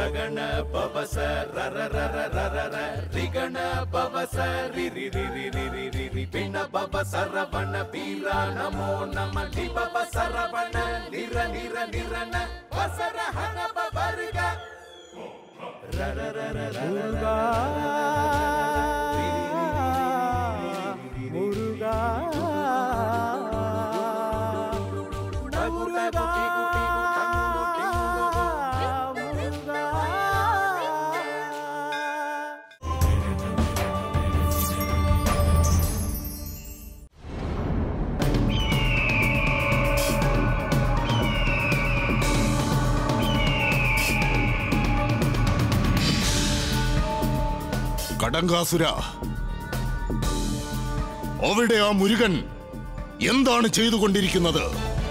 ರಗಣ ಪವಸ ರರ ರರ ರರ ರ ರಿಗಣ ಪವಸ ರಿ ರಿ ರಿ ರಿ ರಿ ರಿ ರಿ ರಿ ಪಿಣ ಪವ ಸರವಣ ವೀರ ನಮೋ ನಮ ಲಿ ಪವ ಸರವಣ ನಿರ ನಿರ ನಿರನ ವಸರ ಹನ ಪವರ್ಗ ರರ ರರ ರರ മുരുകാ മുരുകാ മുരുകാ മുരുകാ കടങ്കാസുര അവിടെ ആ മുരുകൻ എന്താണ് ചെയ്തുകൊണ്ടിരിക്കുന്നത്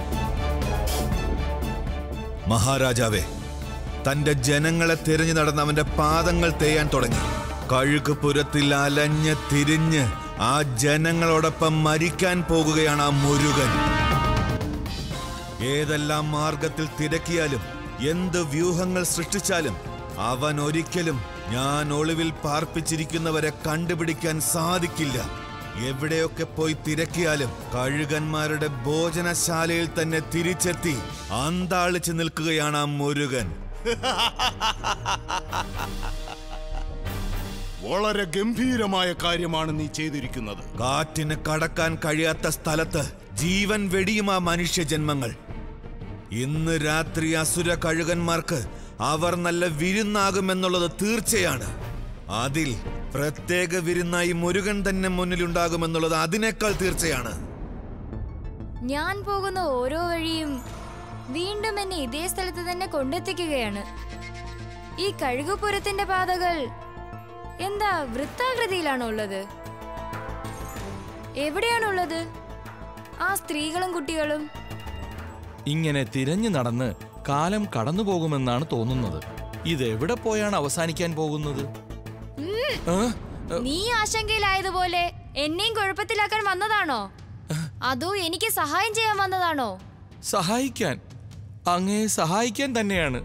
മഹാരാജാവേ തന്റെ ജനങ്ങളെ തിരഞ്ഞു നടന്ന് അവന്റെ പാദങ്ങൾ തേയാൻ തുടങ്ങി കഴുകുപുരത്തിൽ അലഞ്ഞ് തിരിഞ്ഞ് ആ ജനങ്ങളോടൊപ്പം മരിക്കാൻ പോകുകയാണ് ആ മുരുകൻ ഏതെല്ലാം മാർഗത്തിൽ തിരക്കിയാലും എന്ത് വ്യൂഹങ്ങൾ സൃഷ്ടിച്ചാലും അവൻ ഒരിക്കലും ഞാൻ ഒളിവിൽ പാർപ്പിച്ചിരിക്കുന്നവരെ കണ്ടുപിടിക്കാൻ സാധിക്കില്ല എവിടെയൊക്കെ പോയി തിരക്കിയാലും കഴുകന്മാരുടെ ഭോജനശാലയിൽ തന്നെ തിരിച്ചെത്തി അന്താളിച്ച് നിൽക്കുകയാണ് ആ മുരുകൻ വളരെ ഗംഭീരമായ കാര്യമാണ് നീ ചെയ്തിരിക്കുന്നത് കാറ്റിന് കടക്കാൻ കഴിയാത്ത സ്ഥലത്ത് ജീവൻ വെടിയും ആ മനുഷ്യജന്മങ്ങൾ ഇന്ന് രാത്രി അസുര കഴുകന്മാർക്ക് അവർ നല്ല വിരുന്നാകുമെന്നുള്ളത് തീർച്ചയാണ് അതിൽ പ്രത്യേക വിരുന്നായി മുരുകൻ തന്നെ മുന്നിലുണ്ടാകുമെന്നുള്ളത് അതിനേക്കാൾ തീർച്ചയാണ് ഞാൻ പോകുന്ന ഓരോ വഴിയും വീണ്ടും എന്നെ ഇതേ സ്ഥലത്ത് തന്നെ കൊണ്ടെത്തിക്കുകയാണ് ഈ കഴുകുപുരത്തിന്റെ പാതകൾ എന്താ വൃത്താകൃതിയിലാണോ ഉള്ളത് എവിടെയാണുള്ളത് ആ സ്ത്രീകളും കുട്ടികളും ഇങ്ങനെ തിരഞ്ഞു നടന്ന് കാലം കടന്നു പോകുമെന്നാണ് തോന്നുന്നത് ഇതെവിടെ പോയാണ് അവസാനിക്കാൻ പോകുന്നത് ഏ? നീ ആശങ്കയിലായതുപോലെ എന്നെയും കുഴപ്പത്തിലാക്കാൻ വന്നതാണോ അതോ എനിക്ക് സഹായം ചെയ്യാൻ വന്നതാണോ സഹായിക്കാൻ അങ്ങേ സഹായിക്കാൻ തന്നെയാണ്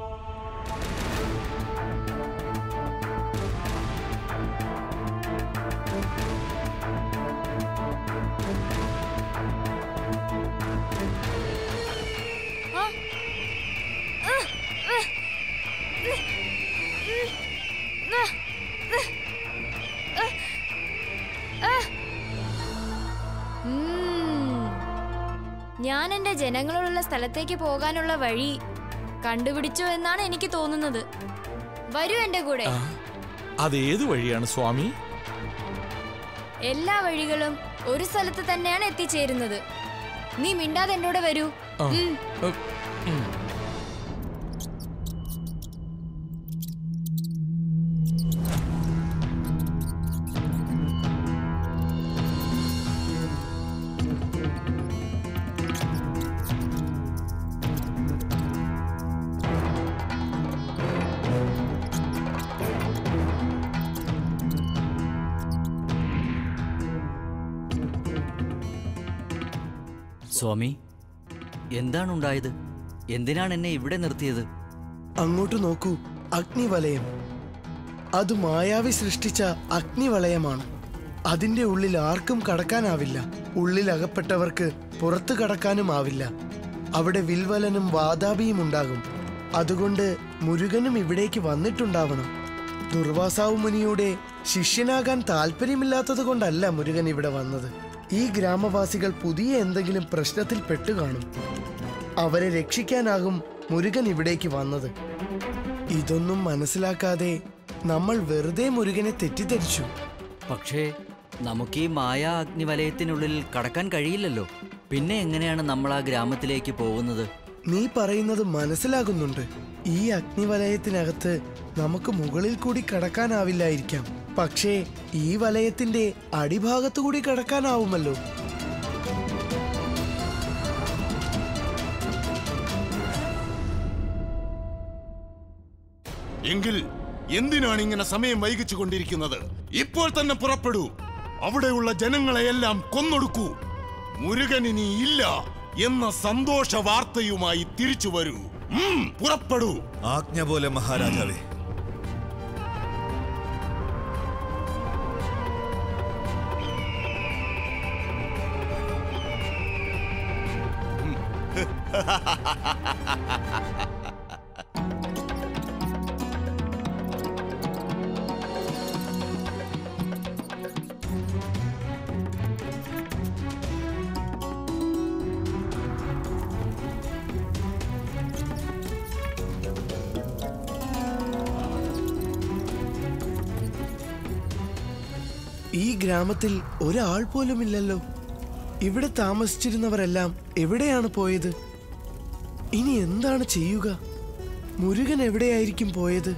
ഉം. ഞാൻ എന്റെ ജനങ്ങളുള്ള സ്ഥലത്തേക്ക് പോകാനുള്ള വഴി കണ്ടുപിടിച്ചു എന്നാണ് എനിക്ക് തോന്നുന്നത് വരൂ എന്റെ കൂടെ ആ, അതേത് വഴിയാണ് സ്വാമി എല്ലാ വഴികളും ഒരു സ്ഥലത്ത് തന്നെയാണ് എത്തിച്ചേരുന്നത് നീ മിണ്ടാതെ എന്നോട് വരൂ ആ, ഉം. ഉം, ഉം. സ്വാമി എന്താണ് ഉണ്ടായത് എന്തിനാണ് എന്നെ ഇവിടെ നിർത്തിയത് അങ്ങോട്ട് നോക്കൂ അഗ്നിവലയം അത് മായാവി സൃഷ്ടിച്ച അഗ്നിവലയമാണ് അതിന്റെ ഉള്ളിൽ ആർക്കും കടക്കാനാവില്ല ഉള്ളിൽ അകപ്പെട്ടവർക്ക് പുറത്തു കടക്കാനും ആവില്ല അവിടെ വിൽവലനും വാതാപിയും ഉണ്ടാകും അതുകൊണ്ട് മുരുകനും ഇവിടേക്ക് വന്നിട്ടുണ്ടാവണം ദുർവാസാവ് മുനിയുടെ ശിഷ്യനാകാൻ താല്പര്യമില്ലാത്തത് കൊണ്ടല്ല മുരുകൻ ഇവിടെ വന്നത് ഈ ഗ്രാമവാസികൾ പുതിയ എന്തെങ്കിലും പ്രശ്നത്തിൽ പെട്ടുകാണും അവരെ രക്ഷിക്കാനാകും മുരുകൻ ഇവിടേക്ക് വന്നത് ഇതൊന്നും മനസ്സിലാക്കാതെ നമ്മൾ വെറുതെ മുരുകനെ തെറ്റിദ്ധരിച്ചു പക്ഷേ നമുക്ക് ഈ മായാ അഗ്നിവലയത്തിനുള്ളിൽ കടക്കാൻ കഴിയില്ലല്ലോ പിന്നെ എങ്ങനെയാണ് നമ്മൾ ആ ഗ്രാമത്തിലേക്ക് പോകുന്നത് നീ പറയുന്നത് മനസ്സിലാകുന്നുണ്ട് ഈ അഗ്നിവലയത്തിനകത്ത് നമുക്ക് മുകളിൽ കൂടി കടക്കാനാവില്ലായിരിക്കാം പക്ഷേ ഈ വലയത്തിന്റെ അടിഭാഗത്തു കൂടി കടക്കാനാവുമല്ലോ എങ്കിൽ എന്തിനാണ് ഇങ്ങനെ സമയം വൈകിച്ചു കൊണ്ടിരിക്കുന്നത് ഇപ്പോൾ തന്നെ പുറപ്പെടൂ അവിടെയുള്ള ജനങ്ങളെയെല്ലാം കൊന്നൊടുക്കൂ മുരുകൻ ഇനി ഇല്ല എന്ന സന്തോഷ വാർത്തയുമായി തിരിച്ചു വരൂ ഉം, പുറപ്പെടൂ ആജ്ഞ പോലെ മഹാരാജാവേ ഈ ഗ്രാമത്തിൽ ഒരാൾ പോലും ഇല്ലല്ലോ ഇവിടെ താമസിച്ചിരുന്നവരെല്ലാം എവിടെയാണ് പോയത് ഇനി എന്താണ് ചെയ്യുക മുരുകൻ എവിടെയായിരിക്കും പോയത്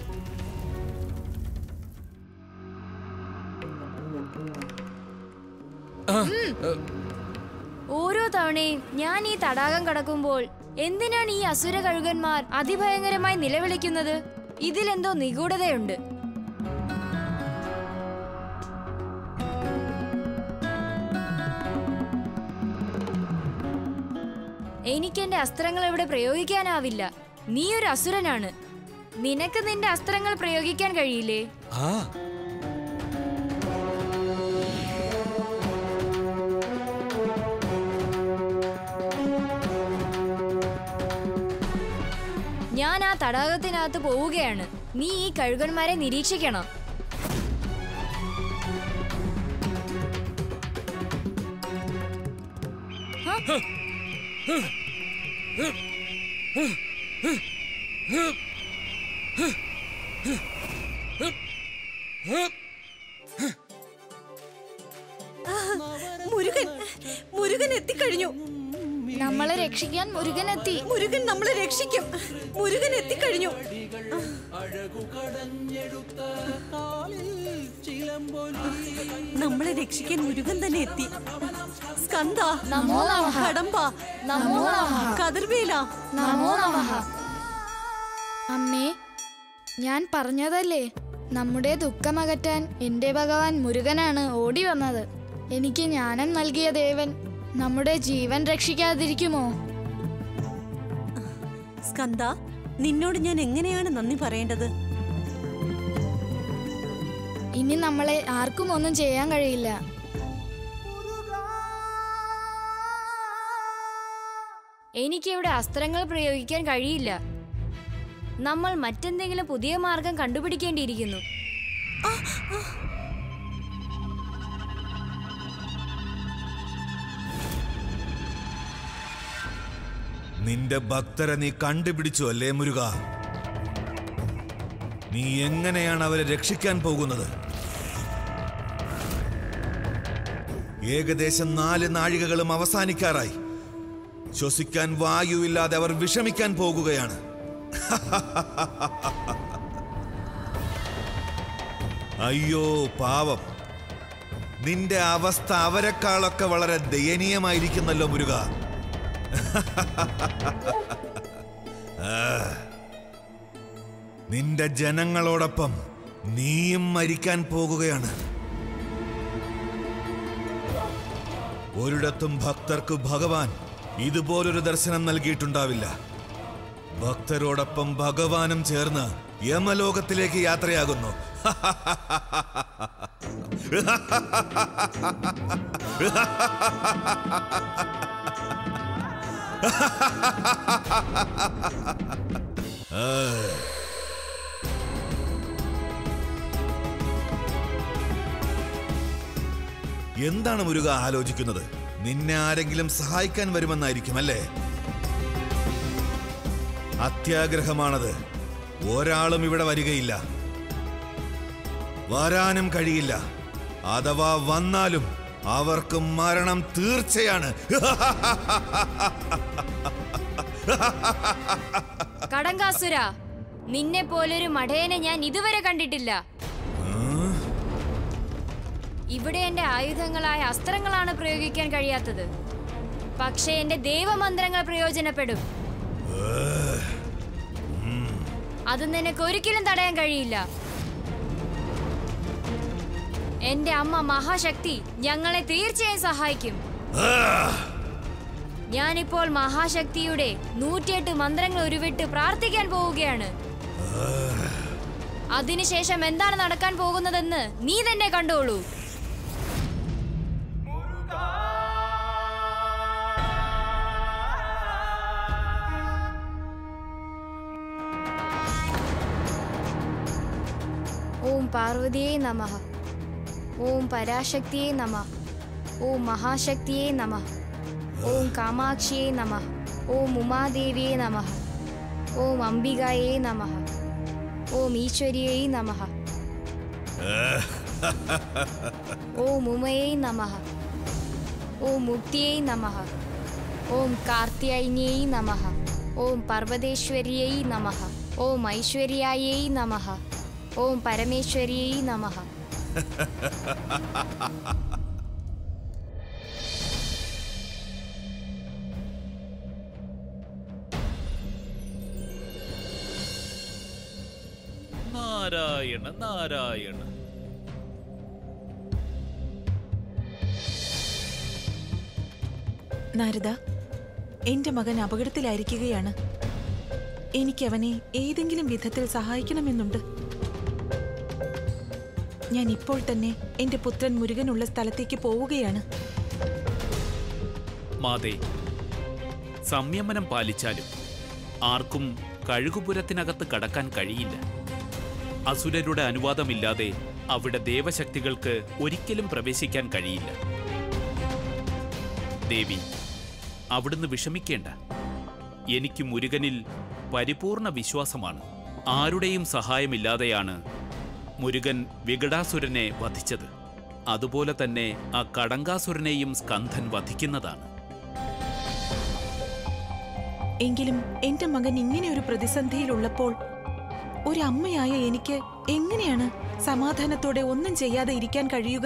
ഓരോ തവണയും ഞാൻ ഈ തടാകം കടക്കുമ്പോൾ എന്തിനാണ് ഈ അസുര കഴുകന്മാർ അതിഭയങ്കരമായി നിലവിളിക്കുന്നത് ഇതിലെന്തോ നിഗൂഢതയുണ്ട് എനിക്കെന്റെ അസ്ത്രങ്ങൾ ഇവിടെ പ്രയോഗിക്കാനാവില്ല നീ ഒരു അസുരനാണ് നിനക്ക് നിന്റെ അസ്ത്രങ്ങൾ പ്രയോഗിക്കാൻ കഴിയില്ലേ ആ ഞാൻ ആ തടാകത്തിനകത്ത് പോവുകയാണ് നീ ഈ കഴുകന്മാരെ നിരീക്ഷിക്കണം മുരുകൻ മുരുകൻ എത്തിക്കഴിഞ്ഞു നമ്മളെ രക്ഷിക്കാൻ മുരുകൻ എത്തി മുരുകൻ നമ്മളെ രക്ഷിക്കും മുരുകൻ എത്തിക്കഴിഞ്ഞു നമ്മളെ രക്ഷിക്കാൻ മുരുകൻ തന്നെ എത്തി സ്കന്ദ നമോ നമഃ. കടമ്പ നമോ നമഃ. കതിർവേല നമോ നമഃ അമ്മേ ഞാൻ പറഞ്ഞതല്ലേ നമ്മുടെ ദുഃഖമകറ്റാൻ എന്റെ ഭഗവാൻ മുരുകനാണ് ഓടി വന്നത് എനിക്ക് ജ്ഞാനം നൽകിയ ദേവൻ നമ്മുടെ ജീവൻ രക്ഷിക്കാതിരിക്കുമോ സ്കന്ദ നിന്നോട് ഞാൻ എങ്ങനെയാണ് നന്ദി പറയേണ്ടത് ഇനി നമ്മളെ ആർക്കും ഒന്നും ചെയ്യാൻ കഴിയില്ല എനിക്കിവിടെ അസ്ത്രങ്ങൾ പ്രയോഗിക്കാൻ കഴിയില്ല നമ്മൾ മറ്റെന്തെങ്കിലും പുതിയ മാർഗം കണ്ടുപിടിക്കേണ്ടിയിരിക്കുന്നു നിന്റെ ഭക്തരെ നീ കണ്ടുപിടിച്ചു അല്ലേ മുരുക നീ എങ്ങനെയാണ് അവരെ രക്ഷിക്കാൻ പോകുന്നത് ഏകദേശം നാല് നാഴികകളും അവസാനിക്കാറായി ശ്വസിക്കാൻ വായുവില്ലാതെ അവർ വിഷമിക്കാൻ പോകുകയാണ് അയ്യോ പാവം നിന്റെ അവസ്ഥ അവരെക്കാളൊക്കെ വളരെ ദയനീയമായിരിക്കുന്നല്ലോ മുരുക നിന്റെ ജനങ്ങളോടൊപ്പം നീയും മരിക്കാൻ പോകുകയാണ് ഒരിടത്തും ഭക്തർക്ക് ഭഗവാൻ ഇതുപോലൊരു ദർശനം നൽകിയിട്ടുണ്ടാവില്ല ഭക്തരോടൊപ്പം ഭഗവാനും ചേർന്ന് യമലോകത്തിലേക്ക് യാത്രയാകുന്നു എന്താണ് മുരുക ആലോചിക്കുന്നത് നിന്നെ ആരെങ്കിലും സഹായിക്കാൻ വരുമെന്നായിരിക്കും അല്ലേ അത്യാഗ്രഹമാണത് ഒരാളും ഇവിടെ വരികയില്ല വരാനും കഴിയില്ല അഥവാ വന്നാലും അവർക്ക് മരണം തീർച്ചയാണ് കടങ്കാസുര നിന്നെ പോലൊരു മഠയനെ ഞാൻ ഇതുവരെ കണ്ടിട്ടില്ല ഇവിടെ എന്റെ ആയുധങ്ങളായ അസ്ത്രങ്ങളാണ് പ്രയോഗിക്കാൻ കഴിയാത്തത് പക്ഷേ എന്റെ ദൈവമന്ത്രങ്ങൾ പ്രയോജനപ്പെടും അത് നിനക്ക് ഒരിക്കലും തടയാൻ കഴിയില്ല എന്റെ അമ്മ മഹാശക്തി ഞങ്ങളെ തീർച്ചയായും സഹായിക്കും ഞാനിപ്പോൾ മഹാശക്തിയുടെ നൂറ്റിയെട്ട് മന്ത്രങ്ങൾ ഉരുവിട്ട് പ്രാർത്ഥിക്കാൻ പോവുകയാണ് അതിനുശേഷം എന്താണ് നടക്കാൻ പോകുന്നതെന്ന് നീ തന്നെ കണ്ടോളൂ ഓം പാർവതിയേ നമ ഓം പരാശക്തിയേ നമ ഓം മഹാശക്തിയേ നമ ഓം കാമാക്ഷിയേ നമ ഓം ഉമാദേവിയേ നമ ഓം അംബികായേ നമ ഓം ഈശ്വരിയേ നമ ഓം ഉമയേ നമ ഓം മുക്തിയേ നമ ഓം കാർത്തിയായിന്യൈ നമ ഓം പർവ്വതേശ്വര്यै നമ ഓം ഐശ്വര്യാयै നമ ഓം പരമേശ്വര്यै നമ നാരായണ നാരായണ നാരദ എന്റെ മകൻ അപകടത്തിലായിരിക്കുകയാണ് എനിക്ക് അവനെ ഏതെങ്കിലും വിധത്തിൽ സഹായിക്കണമെന്നുണ്ട് ഞാൻ ഇപ്പോൾ തന്നെ എന്റെ പുത്രൻ മുരുകനുള്ള സ്ഥലത്തേക്ക് പോവുകയാണ് മാതേ സംയമനം പാലിച്ചാലും ആർക്കും കഴുകുപുരത്തിനകത്ത് കടക്കാൻ കഴിയില്ല അസുരരുടെ അനുവാദമില്ലാതെ അവിടെ ദേവശക്തികൾക്ക് ഒരിക്കലും പ്രവേശിക്കാൻ കഴിയില്ല ദേവി അവിടുന്ന് വിഷമിക്കേണ്ട എനിക്ക് മുരുകനിൽ പരിപൂർണ വിശ്വാസമാണ് ആരുടെയും സഹായമില്ലാതെയാണ് മുരുകൻ വികടാസുരനെ വധിച്ചത് അതുപോലെ തന്നെ ആ കടങ്കാസുരനെയും സ്കന്ധൻ വധിക്കുന്നതാണ് എങ്കിലും എന്റെ മകൻ ഇങ്ങനെ ഒരു പ്രതിസന്ധിയിലുള്ളപ്പോൾ ഒരു അമ്മയായ എനിക്ക് എങ്ങനെയാണ് സമാധാനത്തോടെ ഒന്നും ചെയ്യാതെ ഇരിക്കാൻ കഴിയുക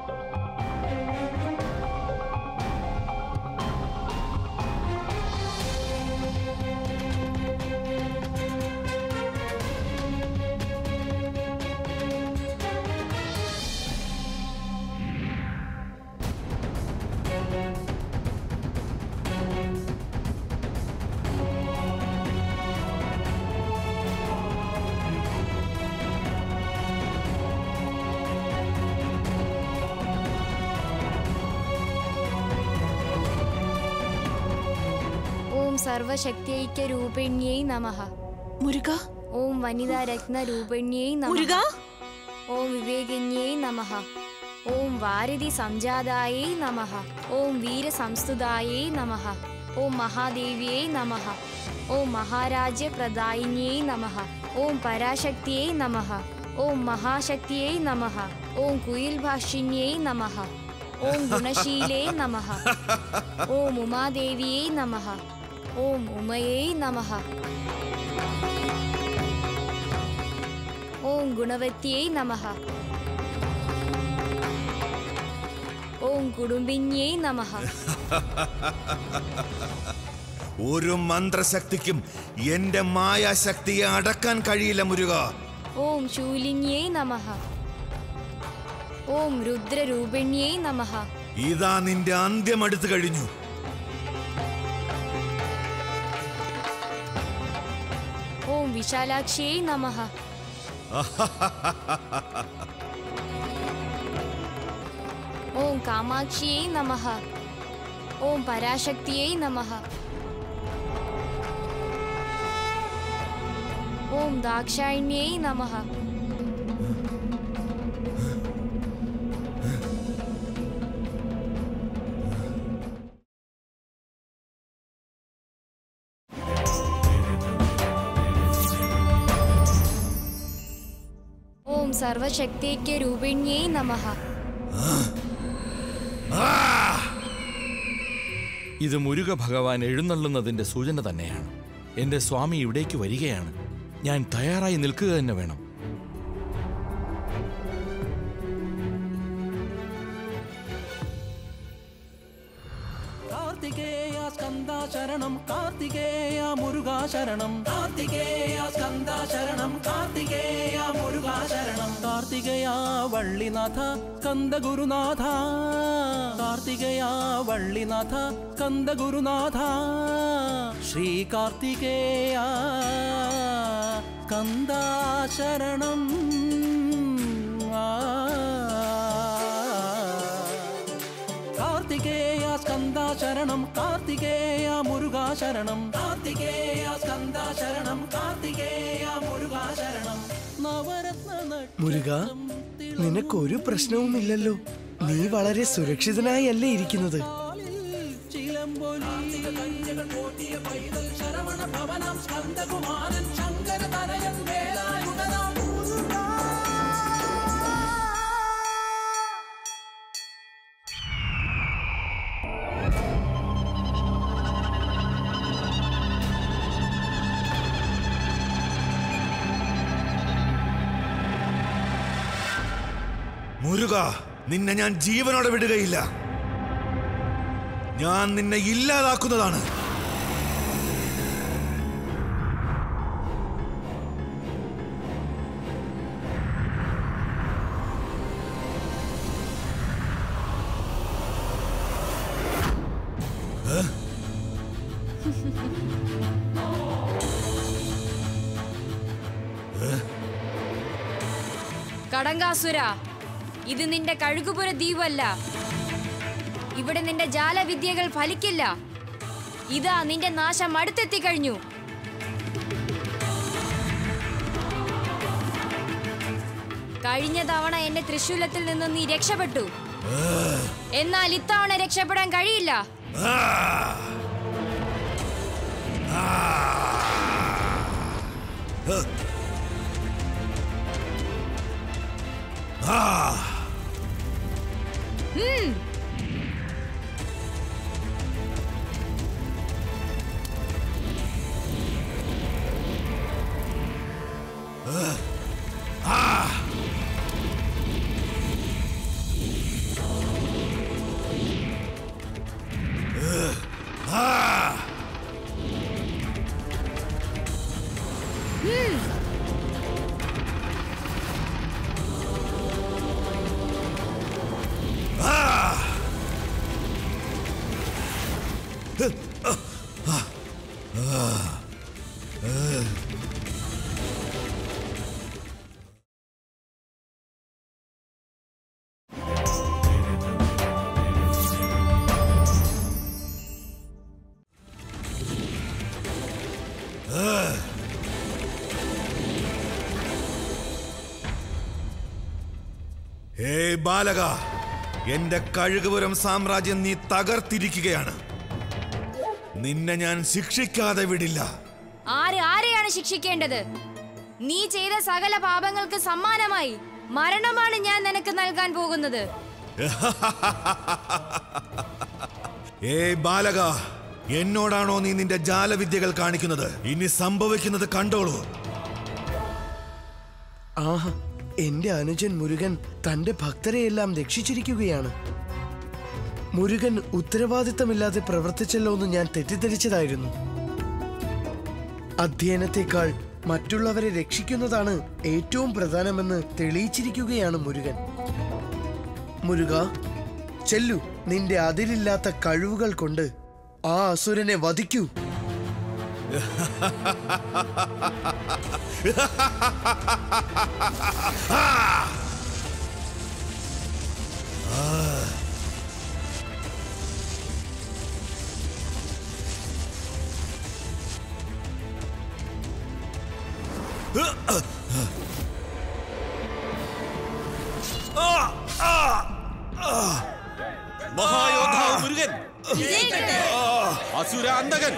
ഓം സർവശക്തിഐക്യരൂപിണ്यै നമഃ മുരുക ഓം വനിതാരത്നരൂപിണ്यै മുരുക നമഃ ഓം വിവേകിന്यै നമഃ ഓം വാരിധി സംജാതായൈ നമഃ ഓം വീരസംസ്തുതായൈ നമഃ ഓം മഹാദേവ്യൈ നമഃ ഓം മഹാരാജ്യപ്രദായിന്यै നമഃ ഓം പരാശക്തിयै നമഃ ഓം മഹാശക്തിयै നമഃ ഓം കുയിൽഭാഷിന്यै നമഃ ഓം ഗുണശീലേ നമഃ ഓം ഉമാദേവിയേ നമഃ ഓം ഉമയേ നമഃ ഓം ഗുണവത്യേ നമഃ ഓം കുടുംബിന്യേ നമഃ ഒരു മന്ത്രശക്തിക്കും എന്റെ മായാശക്തിയെ അടക്കാൻ കഴിയില്ല മുരുക ഓം ശൂലിന്യേ നമഃ ഓം രുദ്രരൂപിണ്യേ നമഃ ഇതാ നിന്റെ അന്ത്യം അടുത്തു കഴിഞ്ഞു ഓം വിശാലാക്ഷിയേ നമഃ ഓം കാമാക്ഷിയേ നമഃ ഓം പരാശക്തിയേ നമഃ ഓം ദാക്ഷായിണ്യേ നമഃ ഓം സർവശക്തിയ്ക്ക് നമഃ ഇത് മുരുക ഭഗവാൻ എഴുന്നള്ളുന്നതിന്റെ സൂചന തന്നെയാണ് എന്റെ സ്വാമി ഇവിടേക്ക് വരികയാണ് ഞാൻ തയ്യാറായി നിൽക്കുക തന്നെ വേണം కార్తికేయ స్కంద శరణం కార్తికేయ మురుగా శరణం కార్తికేయ స్కంద శరణం కార్తికేయ మురుగా శరణం కార్తికేయ കാർത്തികയ വള്ളിനാഥ കന്ദഗുരുനാഥ കാർത്തികയ വള്ളിനാഥ കന്ദഗുരുനാഥ ശ്രീ കാർത്തികേയ കന്ദാശരണം കാർത്തികേയ സ്കന്ദ ശരണം കാർത്തികേയ മുരുകാ ശരണം കാർത്തികേയ സ്കന്ദ ശരണം കാർത്തികേയ മുരുകാ ശരണം നവരത്ന മുരുക നിനക്കൊരു പ്രശ്നവുമില്ലല്ലോ നീ വളരെ സുരക്ഷിതനായല്ലേ ഇരിക്കുന്നത് ചിലമ്പൊലി കഞ്ചകൾ പോറ്റിയ പൈതൽ ശരവണ ഭവനം സ്കന്ദകുമാരൻ ശങ്കര തനയൻ വേലായുധനാം മുരുക നിന്നെ ഞാൻ ജീവനോടെ വിടുകയില്ല ഞാൻ നിന്നെ ഇല്ലാതാക്കുന്നതാണ് ഏ? ഏ? കടങ്കാസുര ഇത് നിന്റെ കഴുകുപുര ദ്വീപല്ല ഇവിടെ നിന്റെ ജാലവിദ്യകൾ ഫലിക്കില്ല ഇതാ നിന്റെ നാശം അടുത്തെത്തിക്കഴിഞ്ഞു കഴിഞ്ഞ തവണ എന്റെ തൃശൂലത്തിൽ നിന്ന് നീ രക്ഷപ്പെട്ടു എന്നാൽ ഇത്തവണ രക്ഷപ്പെടാൻ കഴിയില്ല ആ ഉം. ഉം. ഹേ ബാലക എന്റെ കഴുകുപുരം സാമ്രാജ്യം നീ തകർത്തിരിക്കുകയാണ് നിന്നെ ഞാൻ ശിക്ഷിക്കാതെ വിടില്ല ആര് ആരെയാണ് ശിക്ഷിക്കേണ്ടത് നീ ചെയ്ത സകല പാപങ്ങൾക്ക് സമ്മാനമായി മരണമാണ് ഞാൻ നിനക്ക് നൽകാൻ പോകുന്നത് ഏ ബാലക എന്നോടാണോ നീ നിന്റെ ജാലവിദ്യകൾ കാണിക്കുന്നത് ഇനി സംഭവിക്കുന്നത് കണ്ടോളൂ ആഹാ എന്റെ അനുജൻ മുരുകൻ തന്റെ ഭക്തരെയെല്ലാം രക്ഷിച്ചിരിക്കുകയാണ് മുരുകൻ ഉത്തരവാദിത്തമില്ലാതെ പ്രവർത്തിച്ചല്ലോ എന്ന് ഞാൻ തെറ്റിദ്ധരിച്ചതായിരുന്നു അധ്യയനത്തെക്കാൾ മറ്റുള്ളവരെ രക്ഷിക്കുന്നതാണ് ഏറ്റവും പ്രധാനമെന്ന് തെളിയിച്ചിരിക്കുകയാണ് മുരുകൻ മുരുക ചെല്ലു നിന്റെ അതിരില്ലാത്ത കഴിവുകൾ കൊണ്ട് ആ അസുരനെ വധിക്കൂ മഹായോദ്ധാവ് മുരുകൻ അസുര അന്തകൻ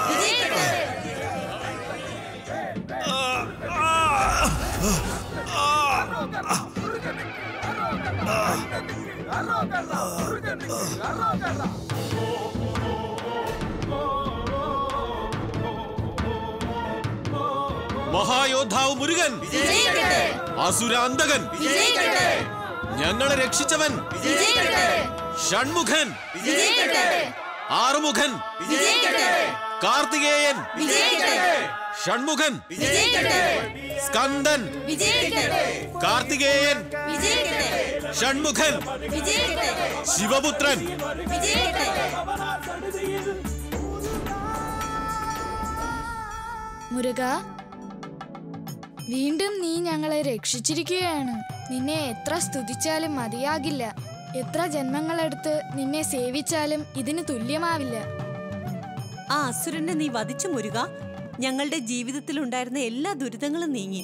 മഹായോദ്ധാവ് മുരുകൻ അസുര അന്തകൻ ഞങ്ങളെ രക്ഷിച്ചവൻ ഷൺമുഖൻ ആറുമുഖൻ കാർത്തികേയൻ ഷൺമുഖൻ സ്കന്ദൻ കാർത്തികേയൻ ഷൺമുഖൻ ശിവപുത്രൻ മുരുക വീണ്ടും നീ ഞങ്ങളെ രക്ഷിച്ചിരിക്കുകയാണ് നിന്നെ എത്ര സ്തുതിച്ചാലും മതിയാകില്ല എത്ര ജന്മങ്ങളെടുത്ത് നിന്നെ സേവിച്ചാലും ഇതിന് തുല്യമാവില്ല ആ അസുരനെ നീ വധിച്ചു മുരുക ഞങ്ങളുടെ ജീവിതത്തിൽ ഉണ്ടായിരുന്ന എല്ലാ ദുരിതങ്ങളും നീങ്ങി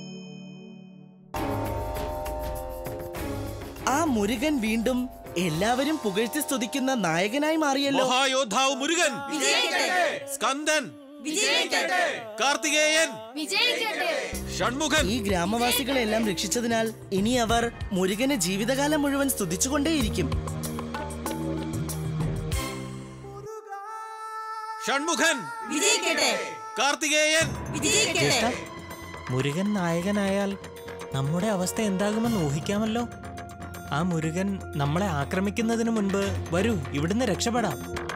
ആ മുരുകൻ വീണ്ടും എല്ലാവരും പുകഴ്ത്തി സ്തുതിക്കുന്ന നായകനായി മാറിയല്ലോ മഹായോദ്ധാവ് മുരുകൻ സ്കന്ദൻ കാർത്തികേയൻ ഷൺമുഖൻ ഈ ഗ്രാമവാസികളെല്ലാം രക്ഷിച്ചതിനാൽ ഇനി അവർ മുരുകനെ ജീവിതകാലം മുഴുവൻ സ്തുതിച്ചുകൊണ്ടേയിരിക്കും ഷൺമുഖൻ കാർത്തികേയൻ മുരുകൻ നായകനായാൽ നമ്മുടെ അവസ്ഥ എന്താകുമെന്ന് ഊഹിക്കാമല്ലോ ആ മുരുകൻ നമ്മളെ ആക്രമിക്കുന്നതിന് മുൻപ് വരൂ ഇവിടുന്ന് രക്ഷപ്പെടാം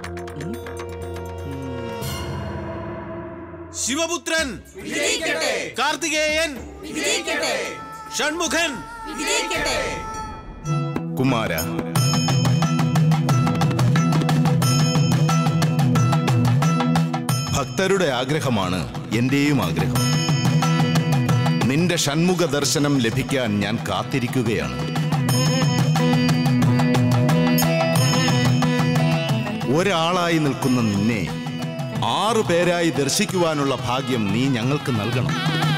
ശിവപുത്രൻ കാർത്തികേയൻ ഷൺമുഖൻ കുമാര ഭക്തരുടെ ആഗ്രഹമാണ് എന്റെയും ആഗ്രഹം നിന്റെ ഷൺമുഖ ദർശനം ലഭിക്കാൻ ഞാൻ കാത്തിരിക്കുകയാണ് ഒരാളായി നിൽക്കുന്ന നിന്നെ ആറു പേരായി ദർശിക്കുവാനുള്ള ഭാഗ്യം നീ ഞങ്ങൾക്ക് നൽകണം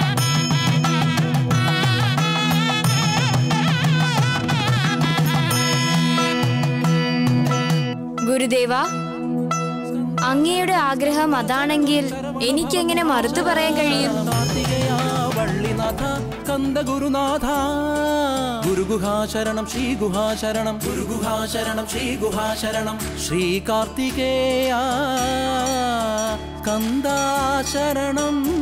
ഗുരുദേവ അങ്ങയുടെ ആഗ്രഹം അതാണെങ്കിൽ എനിക്കെങ്ങനെ മറുത്തു പറയാൻ കഴിയും വള്ളിനാഥ കന്ദഗുരുനാഥ ഗുരുഗുഹാശരണം ശ്രീ ഗുഹാശരണം ഗുരുഗുഹാശരണം ശ്രീ ഗുഹാശരണം ശ്രീ കാർത്തികേയ കന്ദാശരണം